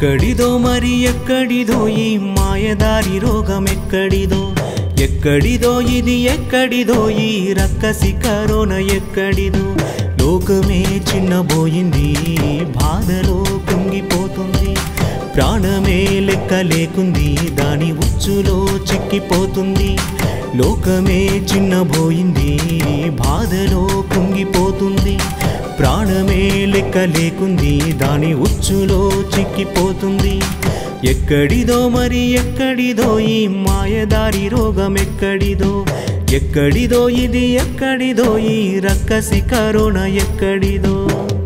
ఎక్కడిదో మరి ఎక్కడిదో ఈ మాయదారి రోగం ఎక్కడిదో ఎక్కడిదో ఇది ఎక్కడిదో ఈ రక్కసి కరోన ఎక్కడిదో లోకమే చిన్నబోయింది బాధలో కుంగిపోతుంది ప్రాణమే లెక్క లేకుంది దాని ఉచ్చులో చిక్కిపోతుంది లోకమే చిన్నబోయింది బాధలో కుంగిపోతుంది ప్రాణమే లెక్క లేకుంది దాని ఉచ్చులో చిక్కిపోతుంది ఎక్కడిదో మరి ఎక్కడిదో ఈ మాయదారి రోగం ఎక్కడిదో ఎక్కడిదో ఇది ఎక్కడిదో ఈ రక్కసి కరోన ఎక్కడిదో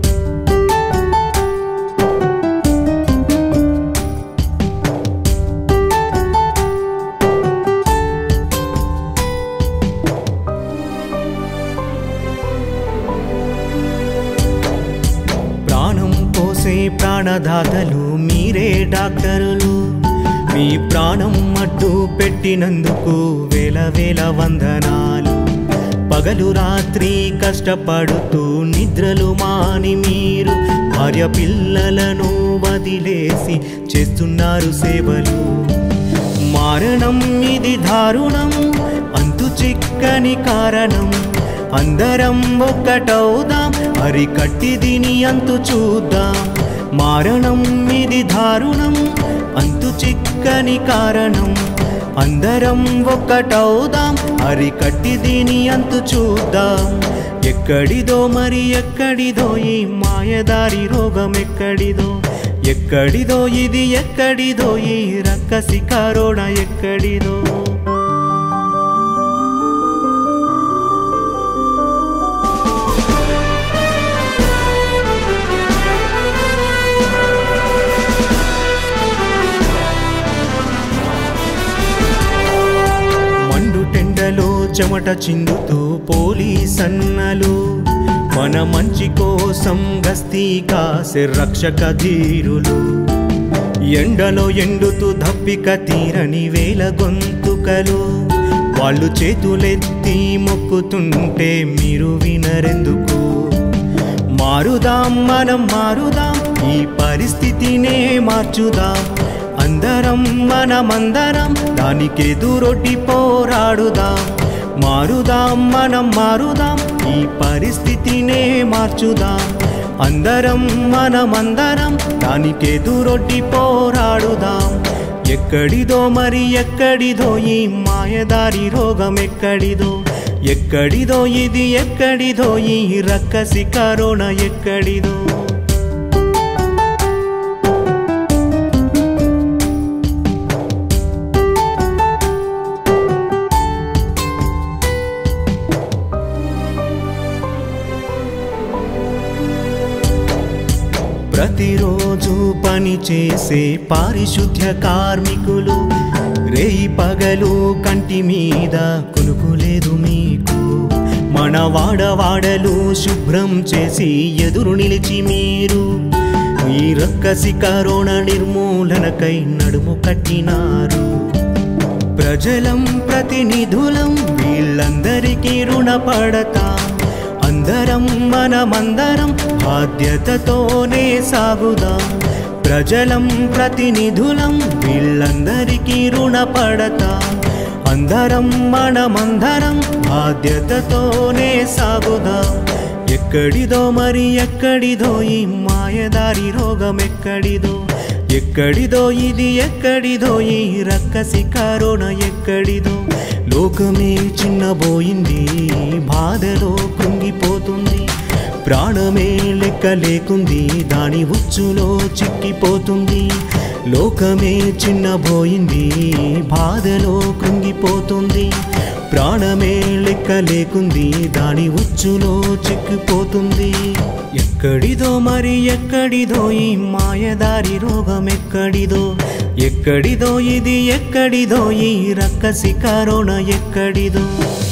ప్రాణం పోసే ప్రాణదాతలు మీరే డాక్టరులు మీ ప్రాణం అడ్డు పెట్టినందుకు వేల వేల వందనాలు పగలు రాత్రి కష్టపడుతూ నిద్రలు మాని మీరు భార్య పిల్లలను వదిలేసి చేస్తున్నారు సేవలు మారణం ఇది దారుణం అంతు చిక్కని కారణం అందరం ఒక్కటవుదాం అరికట్టి దీని అంతు చూద్దాం మారణం ఇది దారుణం అంతు చిక్కని కారణం అందరం ఒక్కటవుదాం అరికట్టి దీని అంతు చూద్దాం ఎక్కడిదో మరి ఎక్కడిదో ఈ మాయదారి రోగం ఎక్కడిదో ఎక్కడిదో ఇది ఎక్కడిదో ఈ రక్కసి కరోనా ఎక్కడిదో మండు టెండలో చెమట చిందుతూ పోలీస్ అన్నలు మన మంచి కోసం గస్తీ కాసే రక్షక ధీరులు ఎండలో ఎండుతూ దప్పిక తీరని వేల గొంతుకలు వాళ్ళు చేతులెత్తి మొక్కుతుంటే మీరు వినరెందుకు మారుదాం మనం మారుదాం ఈ పరిస్థితినే మార్చుదాం అందరం మనమందరం దానికెదురొడ్డి పోరాడుదాం మారుదాం మనం మారుదాం ఈ పరిస్థితినే మార్చుదాం అందరం మనమందరం దానికెదురొడ్డి పోరాడుదాం ఎక్కడిదో మరి ఎక్కడిదో ఈ మాయదారి రోగం ఎక్కడిదో ఎక్కడిదో ఇది ఎక్కడిదో ఈ రక్కసి కరోనా ఎక్కడిదో ప్రతిరోజు పని చేసే పారిశుద్ధ్య కార్మికులు రేయి పగలు కంటి మీద కొనుక్కులేదు మీకు మన వాడవాడలు శుభ్రం చేసి ఎదురు నిలిచి మీరు ఈ రక్కసి కరోనా నిర్మూలనకై నడుము కట్టినారు ప్రజలం ప్రతినిధులం వీళ్ళందరికీ రుణపడతాం అందరం మనమందరం బాధ్యతతోనే సాగుదాం ప్రజలం ప్రతినిధులం వీళ్ళందరికీ రుణపడతాం అందరం మనమందరం బాధ్యతతోనే సాగుదాం ఎక్కడిదో మరి ఎక్కడిదో ఈ మాయదారి రోగం ఎక్కడిదో ఎక్కడిదో ఇది ఎక్కడిదో ఈ రక్కసి కరోనా ఎక్కడిదో లోకమే చిన్నబోయింది బాధలో కృంగిపోతుంది ప్రాణమే లెక్క లేకుంది దాని ఉచ్చులో చిక్కిపోతుంది లోకమే చిన్నబోయింది బాధలో కృంగిపోతుంది ప్రాణమే లెక్క లేకుంది దాని ఉచ్చులో చిక్కిపోతుంది ఎక్కడిదో మరి ఎక్కడిదో ఈ మాయదారి రోగం ఎక్కడిదో ఎక్కడిదో ఇది ఎక్కడిదో ఈ రక్కసి కరోనా ఎక్కడిదో